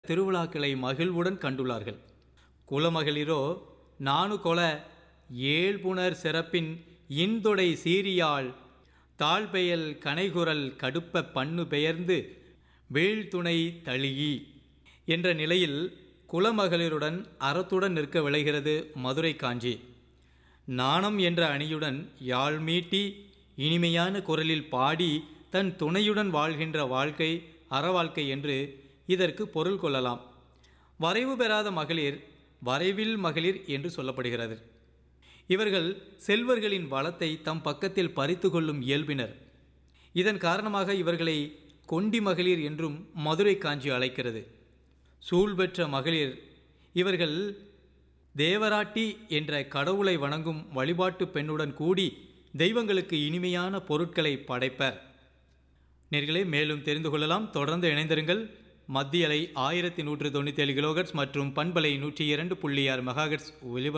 திருவிழாக்களை மகிழ்வுடன் கண்டுள்ளார்கள் குலமகளிரோ நானு கொல ஏழ்புணர் சிறப்பின் இன்தொடை சீரியாள் தாழ்பெயல் கனைகுரல் கடுப்ப பண்ணு பெயர்ந்து வீழ்துணை தளியி என்ற நிலையில் குலமகளிருடன் அறத்துடன் நிற்க விளைகிறது மதுரை காஞ்சி நாணம் என்ற அணியுடன் யாழ் மீட்டி இனிமையான குரலில் பாடி தன் துணையுடன் வாழ்கின்ற வாழ்க்கை அறவாழ்க்கை என்று இதற்கு பொருள் கொள்ளலாம் வரைவு பெறாத மகளிர் வரைவில் மகளிர் என்று சொல்லப்படுகிறது இவர்கள் செல்வர்களின் வளத்தை தம் பக்கத்தில் பறித்து கொள்ளும் இயல்பினர் இதன் காரணமாக இவர்களை கொண்டி மகளிர் என்றும் மதுரை காஞ்சி அழைக்கிறது சூழ் பெற்ற மகளிர் இவர்கள் தேவராட்டி என்ற கடவுளை வணங்கும் வழிபாட்டு பெண்ணுடன் கூடி தெய்வங்களுக்கு இனிமையான பொருட்களை படைப்பர் நேர்களே மேலும் தெரிந்து கொள்ளலாம் தொடர்ந்து இணைந்திருங்கள் மத்திய அலை ஆயிரத்தி நூற்று தொண்ணூற்றி ஏழு கிலோகட்ஸ் மற்றும் பண்பலை நூற்றி இரண்டு புள்ளி ஆறு மெகாகட்ஸ் ஒலிபர